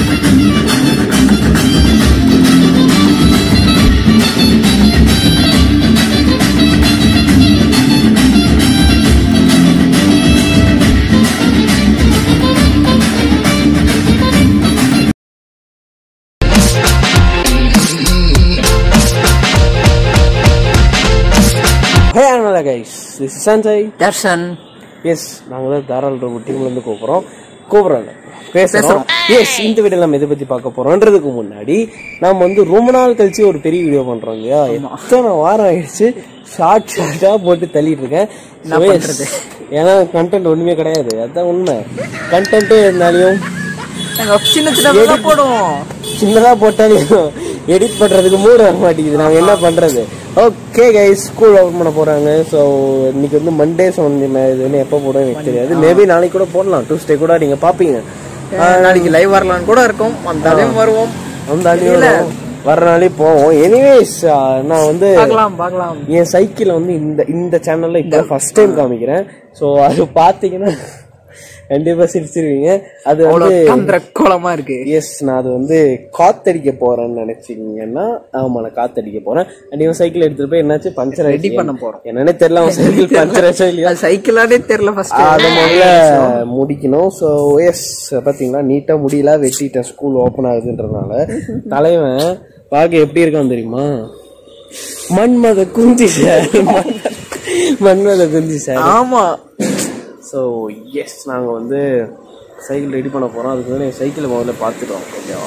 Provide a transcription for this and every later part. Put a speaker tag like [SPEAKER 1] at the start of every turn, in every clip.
[SPEAKER 1] ஹே அனலா guys this Sanjay
[SPEAKER 2] Darshan
[SPEAKER 1] yes நாங்கள் தான் தாராள டீம்ல இருந்து கூப்பிடுறோம் கூப்பிடல பேசுறோம் எஸ் இந்த வீடியோ நம்ம எதை பத்தி பார்க்க போறோம்ன்றதுக்கு முன்னாடி நாம வந்து ரொம்ப நாள் கழிச்சு ஒரு பெரிய வீடியோ பண்றோம் இல்லையா எத்தனை வாரம் ஆயிடுச்சு ஷார்ட் ஷார்ட்டா போட்டு தள்ளிட்டு இருக்கேன்
[SPEAKER 2] என்ன
[SPEAKER 1] So, yes,
[SPEAKER 2] பண்றது?
[SPEAKER 1] ஏன்னா கண்டென்ட் ஒண்ணுமே கிடையாது அதுதான் உண்மை கண்டென்ட் இருந்தாலையும்
[SPEAKER 2] நாங்க சின்ன சின்ன போடுவோம்
[SPEAKER 1] சின்னதா போட்டாலும் எடிட் பண்றதுக்கு மூடு வர மாட்டேங்குது நாங்க என்ன பண்றது ஓகே கைஸ் ஸ்கூல் ஓபன் பண்ண போறாங்க ஸோ இன்னைக்கு வந்து மண்டே சொன்ன இது வந்து எப்போ போடுவோம் எனக்கு தெரியாது மேபி நாளைக்கு கூட போடலாம் டியூஸ்டே கூட நீங்க பாப்பீங்க
[SPEAKER 2] நாளைக்கு லைவ் வரலாம்னு கூட இருக்கும் வந்தாலும் வருவோம்
[SPEAKER 1] வந்தாலும் வர நாளே போவோம் எனிவேஸ் நான் வந்து
[SPEAKER 2] பார்க்கலாம் பார்க்கலாம்
[SPEAKER 1] என் சைக்கிளை வந்து இந்த இந்த சேனல்ல இப்போ ஃபர்ஸ்ட் டைம் காமிக்கிறேன் ஸோ அது பார்த்தீங்கன்னா கண்டிப்பா சிரிச்சிருவீங்க அது வந்து
[SPEAKER 2] அவ்வளவு கந்திர கோலமா இருக்கு
[SPEAKER 1] எஸ் நான் அது வந்து காத்தடிக்க போறேன்னு நினைச்சீங்கன்னா ஆமா நான் காத்தடிக்க போறேன் அண்ட் இவன் சைக்கிள் எடுத்துட்டு போய் என்னாச்சு பஞ்சர்
[SPEAKER 2] ரெடி பண்ண போறோம்
[SPEAKER 1] என்னன்னே தெரியல அவன் சைக்கிள் பஞ்சர் ஆச்சா இல்லையா
[SPEAKER 2] அது சைக்கிளானே தெரியல ஃபர்ஸ்ட்
[SPEAKER 1] அதை முதல்ல முடிக்கணும் ஸோ எஸ் பாத்தீங்களா நீட்டா முடியல வெட்டிட்டேன் ஸ்கூல் ஓப்பன் ஆகுதுன்றதுனால தலைவன் பார்க்க எப்படி இருக்கான் தெரியுமா மன்மத குந்தி சார் மன்மத குந்தி சார்
[SPEAKER 2] ஆமா
[SPEAKER 1] ஸோ எஸ் நாங்கள் வந்து சைக்கிள் ரெடி பண்ண போகிறோம் அதுக்கு வந்து சைக்கிளை முதல்ல பார்த்துட்டோம் ஓகேவா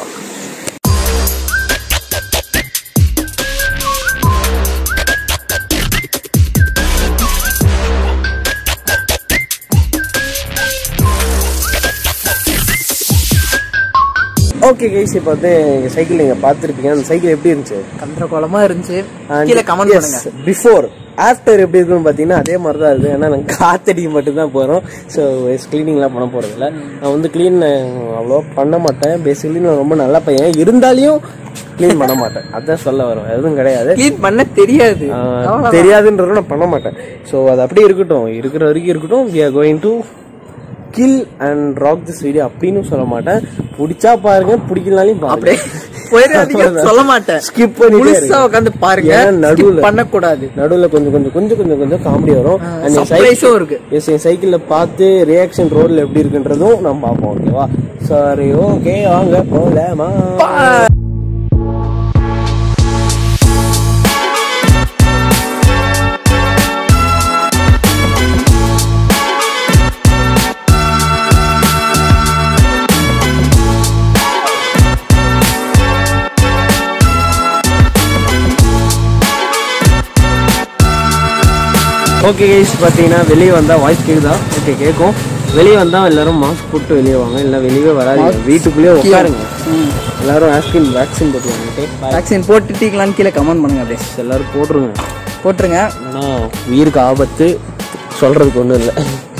[SPEAKER 1] ஓகே கைஸ் இப்போ வந்து எங்கள் சைக்கிள் நீங்கள் பார்த்துருப்பீங்க அந்த சைக்கிள் எப்படி இருந்துச்சு
[SPEAKER 2] கந்திர கோலமா இருந்துச்சு கீழே கமெண்ட் பண்ணுங்க
[SPEAKER 1] பிஃபோர் ஆஃப்டர் எப்படி இருக்குன்னு பார்த்தீங்கன்னா அதே மாதிரி தான் இருக்குது ஏன்னா நாங்கள் காத்தடிக்க மட்டும்தான் போகிறோம் ஸோ க்ளீனிங்லாம் பண்ண போகிறதில்ல நான் வந்து க்ளீன் அவ்வளோ பண்ண மாட்டேன் பேசிக்கலி நான் ரொம்ப நல்ல பையன் இருந்தாலையும் க்ளீன் பண்ண மாட்டேன் அதான் சொல்ல வரும் எதுவும் கிடையாது
[SPEAKER 2] க்ளீன் பண்ண தெரியாது
[SPEAKER 1] ஆஹ், தெரியாதுன்றதும் நான் பண்ண மாட்டேன் ஸோ அது அப்படியே இருக்கட்டும் இருக்கிற வரைக்கும் இருக்கட்டும் we are going to kill and rock this video அப்படின்னு சொல்ல மாட்டேன் பிடிச்சா பாருங்க பிடிக்கலனாலையும் பாருங்க
[SPEAKER 2] அப்படியே போயிடாதீங்க சொல்ல மாட்டேன்
[SPEAKER 1] Skip பண்ணிட்டே
[SPEAKER 2] முழுசா
[SPEAKER 1] இருங்க.
[SPEAKER 2] உட்காந்து பாருங்க
[SPEAKER 1] ஏன்னா நடுவுல-
[SPEAKER 2] skip பண்ணக்கூடாது
[SPEAKER 1] நடுவில் கொஞ்சம் கொஞ்சம் கொஞ்சம் கொஞ்சம் கொஞ்சம் காமெடி வரும் And என்
[SPEAKER 2] சர்ப்ரைஸும் இருக்கு
[SPEAKER 1] எஸ் என் சைக்கிள்ல பார்த்து ரியாக்ஷன் ரோட்ல எப்படி இருக்குன்றதும் நம்ம பார்ப்போம் ஓகேவா சரி ஓகே வாங்க போலாமா ஓகே கைஸ் பார்த்தீங்கன்னா வெளியே வந்தால் வாய்ஸ் கேக்குதா ஓகே கேட்கும் வெளியே வந்தால் எல்லாரும் மாஸ்க் போட்டு வெளியே வாங்க இல்லை வெளியவே வராதீங்க வீட்டுக்குள்ளேயே உட்காருங்க எல்லாரும் ஆஸ்கின் வேக்சின் போட்டுவாங்க ஓகே
[SPEAKER 2] வேக்சின் போட்டுட்டீங்களான்னு கீழே கமெண்ட் பண்ணுங்க அப்படியே
[SPEAKER 1] எல்லாரும் போட்டுருங்க
[SPEAKER 2] போட்டுருங்க
[SPEAKER 1] ஏன்னா உயிருக்கு ஆபத்து சொல்றதுக்கு ஒன்றும் இல்லை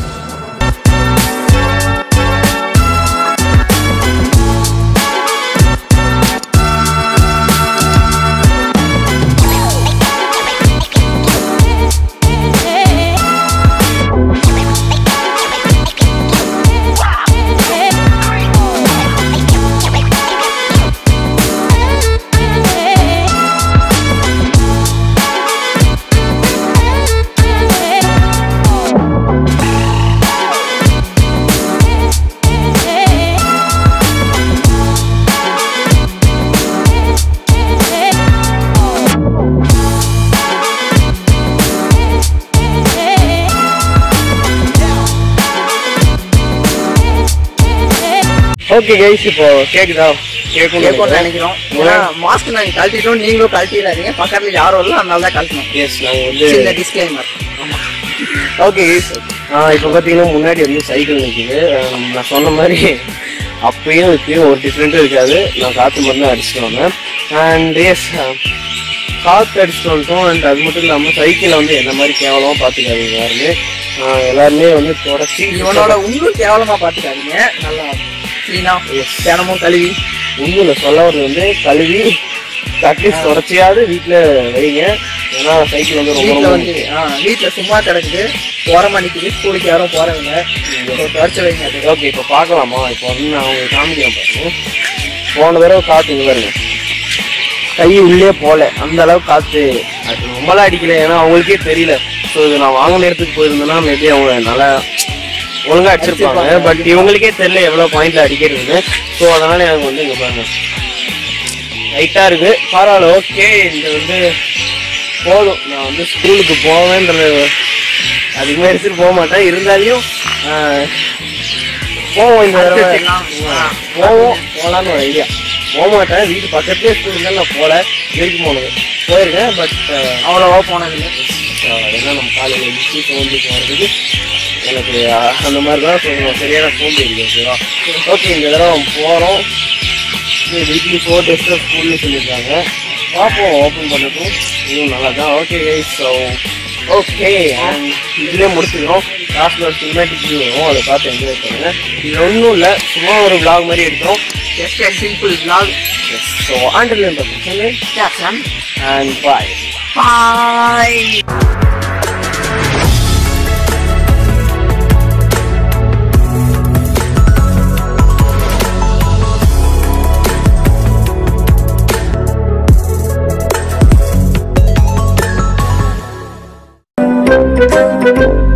[SPEAKER 1] ஓகே கைஸ் இப்போ கேக்குதா
[SPEAKER 2] கேட்கும்னு
[SPEAKER 1] கேட்கும்
[SPEAKER 2] நினைக்கிறோம் ஏன்னா மாஸ்க் நாங்க கழட்டிட்டோம் நீங்களும் கழட்டிடாதீங்க பக்கத்துல யாரும் இல்லை அதனால தான் கழட்டணும்
[SPEAKER 1] எஸ் நாங்கள் வந்து
[SPEAKER 2] சின்ன டிஸ்க்ளைமர்
[SPEAKER 1] ஓகே இப்போ பார்த்தீங்கன்னா முன்னாடி வந்து சைக்கிள் நிற்கிது நான் சொன்ன மாதிரி அப்பயும் இப்பயும் ஒரு டிஃப்ரெண்ட்டும் இருக்காது நான் காற்று மருந்து அடிச்சுட்டு வந்தேன் அண்ட் எஸ் காற்று அடிச்சுட்டு வந்துட்டோம் அண்ட் அது மட்டும் இல்லாமல் சைக்கிளை வந்து என்ன மாதிரி கேவலமாக பார்த்துக்காதீங்க யாருமே ஆஹ் எல்லாருமே வந்து தொடச்சி
[SPEAKER 2] இவனோட இன்னும் கேவலமா பாத்துக்காதீங்க நல்லா கிளீனா தினமும் கழுவி
[SPEAKER 1] ஒன்றும் இல்லை சொல்ல வரது வந்து கழுவி அட்லீஸ்ட் தொடச்சியாவது வீட்டில் வைங்க ஏன்னா சைக்கிள் வந்து ரொம்ப
[SPEAKER 2] வீட்டுல
[SPEAKER 1] ரொம்ப
[SPEAKER 2] வந்து ஆ, வீட்டுல சும்மா கிடக்குது ஓரமா நிக்குது ஸ்கூலுக்கு யாரும் போறவங்க தொடச்சு வைங்க அது.
[SPEAKER 1] ஓகே இப்போ பார்க்கலாமா இப்போ வந்து நான் உங்களுக்கு காமிக்கிறேன் பாருங்க போன தடவை காற்று இங்க பாருங்க கை உள்ளே போல அந்த அளவுக்கு காற்று அது ரொம்பலாம் அடிக்கல ஏன்னா அவங்களுக்கே தெரியல ஸோ இது நான் வாங்கின இடத்துக்கு போயிருந்தேன்னா மேபி அவங்க நல்லா ஒழுங்கா அடிச்சிருப்பாங்க பட் இவங்களுக்கே தெரியல எவ்வளோ பாயிண்ட்ல அடிக்கிறதுன்னு ஸோ அதனால எனக்கு வந்து இங்க பாருங்க லைட்டா இருக்கு பரவாயில்ல ஓகே இந்த வந்து போதும் நான் வந்து ஸ்கூலுக்கு போவேன்றது அதிகமாக எடுத்துட்டு போக மாட்டேன் இருந்தாலையும் ஆஹ், போவோம் இந்த தடவை போவோம் போகலான்னு ஒரு ஐடியா போக மாட்டேன் வீட்டு பக்கத்துலேயே ஸ்கூல் இருந்தாலும் நான் போகல வரைக்கும் போனது போயிருக்கேன் பட்
[SPEAKER 2] அவ்வளோவா போனதில்லை
[SPEAKER 1] ஏன்னா நம்ம காலையில் எழுச்சி சோம்பி போகிறதுக்கு எனக்கு அஹ், அந்த மாதிரி தான் கொஞ்சம் சரியான சோம்பி இருக்கு ஓகேவா ஓகே இந்த தடவை போகிறோம் வீக்லி ஃபோர் டேஸில் ஸ்கூல்னு சொல்லியிருக்காங்க பார்ப்போம் ஓப்பன் பண்ணட்டும் இதுவும் நல்லா தான் ஓகே ஸோ ஓகே அண்ட் இதுலேயே முடிச்சுக்கிறோம் லாஸ்ட்டில் ஒரு சினிமேட்டிக் வியூ வரும் அதை பார்த்து என்ஜாய் பண்ணுங்க இது ஒன்றும் இல்லை சும்மா ஒரு vlog மாதிரி எடுக்கிறோம்
[SPEAKER 2] just a simple vlog
[SPEAKER 1] so ஆண்டில் இந்த பிரச்சனை
[SPEAKER 2] yeah son
[SPEAKER 1] and bye
[SPEAKER 2] bye
[SPEAKER 3] Thank